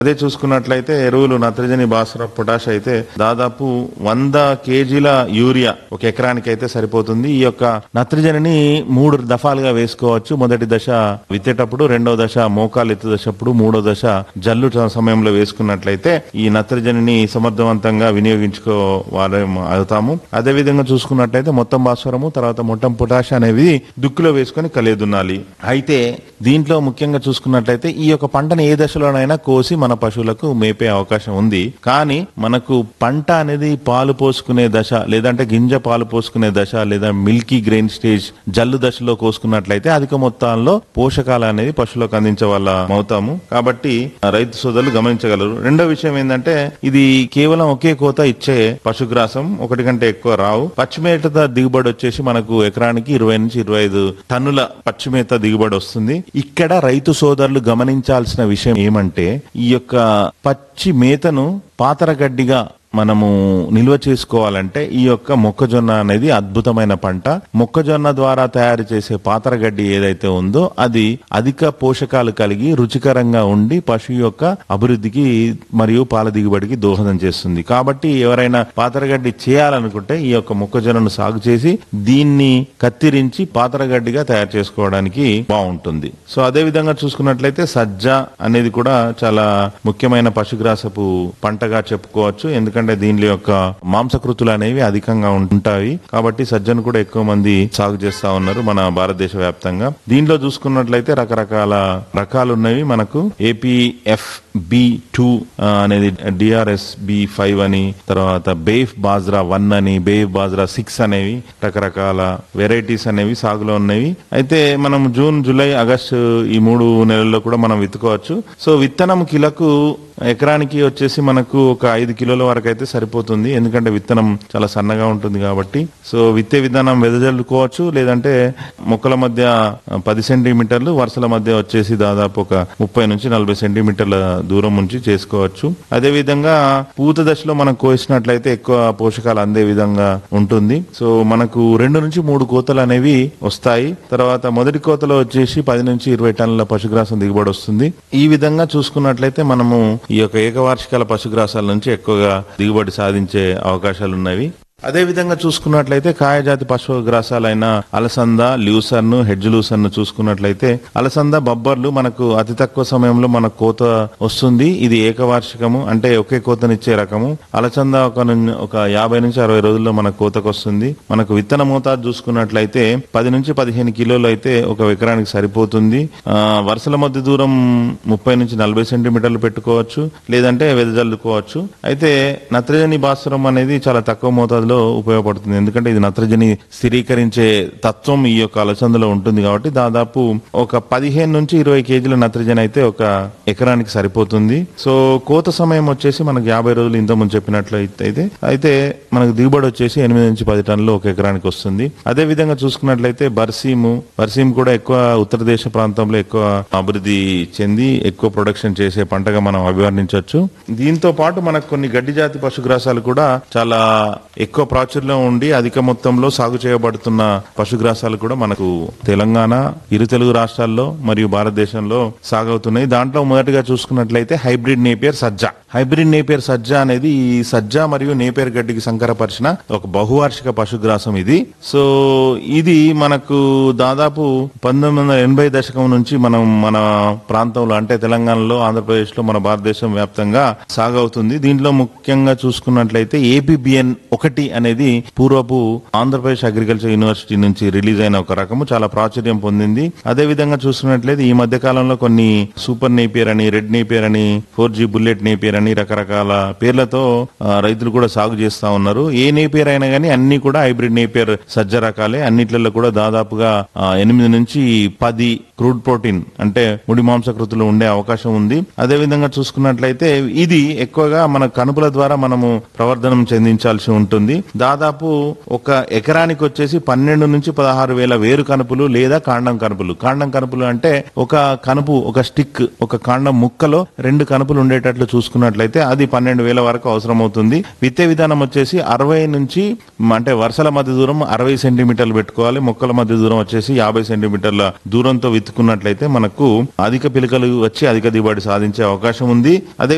అదే చూసుకున్నట్లయితే ఎరువులు నత్రజని భాస్వర పొటాష్ అయితే దాదాపు వంద కేజీల యూరియా ఒక ఎకరానికి అయితే సరిపోతుంది ఈ యొక్క నత్రజనిని మూడు దఫాలుగా వేసుకోవచ్చు మొదటి దశ విత్తేటప్పుడు రెండో దశ మోకాలు ఎత్తు దశప్పుడు మూడో దశ జల్లు సమయంలో వేసుకున్నట్లయితే ఈ నత్రజనిని సమర్థవంతంగా వినియోగించుకోవాలి అవుతాము అదే విధంగా చూసుకున్నట్లయితే మొత్తం భాస్వరము తర్వాత మొత్తం పొటాష్ అనేవి దుక్కులో వేసుకొని కలియదున్నాలి అయితే దీంట్లో ముఖ్యంగా చూసుకున్నట్లయితే ఈ యొక్క పంటను ఏ దశలోనైనా కోసి మన పశువులకు మేపే అవకాశం ఉంది కానీ మనకు పంట అనేది పాలు పోసుకునే దశ లేదంటే గింజ పాలు పోసుకునే దశ లేదా మిల్కీ గ్రెయిన్ స్టేజ్ జల్లు దశలో కోసుకున్నట్లయితే అధిక మొత్తాల్లో పోషకాలు అనేది పశువులకు అందించే వాళ్ళ అవుతాము కాబట్టి రైతు సోదరులు గమనించగలరు రెండో విషయం ఏంటంటే ఇది కేవలం ఒకే కోత ఇచ్చే పశుగ్రాసం ఒకటి కంటే ఎక్కువ రావు పచ్చిమేత దిగుబడి వచ్చేసి మనకు ఎకరానికి ఇరవై నుంచి ఇరవై ఐదు టన్నుల పచ్చిమేత దిగుబడి వస్తుంది ఇక్కడ రైతు సోదరులు గమనించాల్సిన విషయం ఏమంటే ఈ యొక్క పచ్చి మేతను పాతరగడ్డిగా మనము నిల్వ చేసుకోవాలంటే ఈ యొక్క మొక్కజొన్న అనేది అద్భుతమైన పంట మొక్కజొన్న ద్వారా తయారు చేసే పాతరగడ్డి ఏదైతే ఉందో అది అధిక పోషకాలు కలిగి రుచికరంగా ఉండి పశువు యొక్క అభివృద్ధికి మరియు పాల దిగుబడికి దోహదం చేస్తుంది కాబట్టి ఎవరైనా పాతరగడ్డి చేయాలనుకుంటే ఈ యొక్క మొక్కజొన్నను సాగు చేసి దీన్ని కత్తిరించి పాతరగడ్డిగా తయారు చేసుకోవడానికి బాగుంటుంది సో అదే విధంగా చూసుకున్నట్లయితే సజ్జ అనేది కూడా చాలా ముఖ్యమైన పశుగ్రాసపు పంటగా చెప్పుకోవచ్చు ఎందుకంటే దీని యొక్క మాంసకృతులు అనేవి అధికంగా ఉంటాయి కాబట్టి సజ్జను కూడా ఎక్కువ మంది సాగు చేస్తా ఉన్నారు మన భారతదేశ వ్యాప్తంగా దీనిలో చూసుకున్నట్లయితే రకరకాల రకాలు ఉన్నవి మనకు ఏపీఎఫ్ బి టూ అనేది డిఆర్ఎస్ బి ఫైవ్ అని తర్వాత బేఫ్ బాజ్రా వన్ అని బేఫ్ బాజ్రా సిక్స్ అనేవి రకరకాల వెరైటీస్ అనేవి సాగులో ఉన్నవి అయితే మనం జూన్ జూలై ఆగస్టు ఈ మూడు నెలల్లో కూడా మనం విత్తుకోవచ్చు సో విత్తనం కిలకు ఎకరానికి వచ్చేసి మనకు ఒక ఐదు కిలోల వరకు అయితే సరిపోతుంది ఎందుకంటే విత్తనం చాలా సన్నగా ఉంటుంది కాబట్టి సో విత్తే విధానం వెదజల్లుకోవచ్చు లేదంటే మొక్కల మధ్య పది సెంటీమీటర్లు వరుసల మధ్య వచ్చేసి దాదాపు ఒక ముప్పై నుంచి నలభై సెంటీమీటర్ల దూరం నుంచి చేసుకోవచ్చు అదే విధంగా పూత దశలో మనం కోసినట్లయితే ఎక్కువ పోషకాలు అందే విధంగా ఉంటుంది సో మనకు రెండు నుంచి మూడు కోతలు అనేవి వస్తాయి తర్వాత మొదటి కోతలో వచ్చేసి పది నుంచి ఇరవై టన్నుల పశుగ్రాసం దిగుబడి వస్తుంది ఈ విధంగా చూసుకున్నట్లయితే మనము ఈ యొక్క ఏకవార్షికాల పశుగ్రాసాల నుంచి ఎక్కువగా దిగుబడి సాధించే అవకాశాలు ఉన్నవి అదే విధంగా చూసుకున్నట్లయితే కాయజాతి పశుగ్రాసాలైన అలసంద ల్యూసర్ను హెడ్జ్ లూసర్ను చూసుకున్నట్లయితే అలసంద బొబ్బర్లు మనకు అతి తక్కువ సమయంలో మన కోత వస్తుంది ఇది ఏకవార్షికము అంటే ఒకే కోతనిచ్చే రకము అలసంద ఒక నుం- ఒక యాభై నుంచి అరవై రోజుల్లో మన కోతకు వస్తుంది మనకు విత్తన మోతాదు చూసుకున్నట్లయితే పది నుంచి పదిహేను కిలోలు అయితే ఒక ఎకరానికి సరిపోతుంది ఆ, వరుసల మధ్య దూరం ముప్పై నుంచి నలభై సెంటీమీటర్లు పెట్టుకోవచ్చు లేదంటే వెదజల్లుకోవచ్చు అయితే నత్రజని భాస్వరం అనేది చాలా తక్కువ మోతాదులో ఉపయోగపడుతుంది ఎందుకంటే ఇది నత్రజని స్థిరీకరించే తత్వం ఈ యొక్క అలసందలో ఉంటుంది కాబట్టి దాదాపు ఒక పదిహేను నుంచి ఇరవై కేజీల నత్రజని అయితే ఒక ఎకరానికి సరిపోతుంది సో కోత సమయం వచ్చేసి మనకు యాభై రోజులు ఇంతకుముందు చెప్పినట్లయితే అయితే అయితే మనకు దిగుబడి వచ్చేసి ఎనిమిది నుంచి పది టన్నులు ఒక ఎకరానికి వస్తుంది అదే విధంగా చూసుకున్నట్లయితే బర్సీము బర్సీము కూడా ఎక్కువ ఉత్తర దేశ ప్రాంతంలో ఎక్కువ అభివృద్ధి చెంది ఎక్కువ ప్రొడక్షన్ చేసే పంటగా మనం అభివర్ణించవచ్చు దీంతో పాటు మనకు కొన్ని గడ్డి జాతి పశుగ్రాసాలు కూడా చాలా ఎక్కువ ప్రాచుర్యం ఉండి అధిక మొత్తంలో సాగు చేయబడుతున్న పశుగ్రాసాలు కూడా మనకు తెలంగాణ ఇరు తెలుగు రాష్ట్రాల్లో మరియు భారతదేశంలో సాగవుతున్నాయి దాంట్లో మొదటిగా చూసుకున్నట్లయితే హైబ్రిడ్ నేపియర్ సజ్జ హైబ్రిడ్ నేపియర్ సజ్జ అనేది ఈ సజ్జ మరియు నేపియర్ గడ్డికి సంకరపరిచిన ఒక బహువార్షిక పశుగ్రాసం ఇది సో ఇది మనకు దాదాపు పంతొమ్మిది వందల ఎనభై దశకం నుంచి మనం మన ప్రాంతంలో అంటే తెలంగాణలో ఆంధ్రప్రదేశ్ లో మన భారతదేశం వ్యాప్తంగా సాగవుతుంది దీంట్లో ముఖ్యంగా చూసుకున్నట్లయితే ఏపీబిఎన్ ఒకటి అనేది పూర్వపు ఆంధ్రప్రదేశ్ అగ్రికల్చర్ యూనివర్సిటీ నుంచి రిలీజ్ అయిన ఒక రకము చాలా ప్రాచుర్యం పొందింది అదే విధంగా చూసుకున్నట్లయితే ఈ మధ్య కాలంలో కొన్ని సూపర్ నేపియర్ అని రెడ్ నేపియర్ అని ఫోర్ జీ బుల్లెట్ నేపియర్ అని రకరకాల పేర్లతో ఆ, రైతులు కూడా సాగు చేస్తా ఉన్నారు ఏ నేపియర్ అయినా కానీ అన్ని కూడా హైబ్రిడ్ నేపియర్ సజ్జ రకాలే అన్నిట్లలో కూడా దాదాపుగా ఆ, ఎనిమిది నుంచి పది క్రూడ్ ప్రోటీన్ అంటే ముడి మాంసకృతులు ఉండే అవకాశం ఉంది అదే విధంగా చూసుకున్నట్లయితే ఇది ఎక్కువగా మన కనుపుల ద్వారా మనము ప్రవర్ధనం చెందించాల్సి ఉంటుంది దాదాపు ఒక ఎకరానికి వచ్చేసి పన్నెండు నుంచి పదహారు వేల వేరు కనుపులు లేదా కాండం కనుపులు కాండం కనుపులు అంటే ఒక కనుపు ఒక స్టిక్ ఒక కాండం ముక్కలో రెండు కనుపులు ఉండేటట్లు చూసుకున్నట్లయితే అది పన్నెండు వేల వరకు అవసరం అవుతుంది విత్తే విధానం వచ్చేసి అరవై నుంచి మ- అంటే వరుసల మధ్య దూరం అరవై సెంటీమీటర్లు పెట్టుకోవాలి మొక్కల మధ్య దూరం వచ్చేసి యాభై సెంటీమీటర్ల దూరంతో విత్తుకున్నట్లయితే మనకు అధిక పిలకలు వచ్చి అధిక దిగుబడి సాధించే అవకాశం ఉంది అదే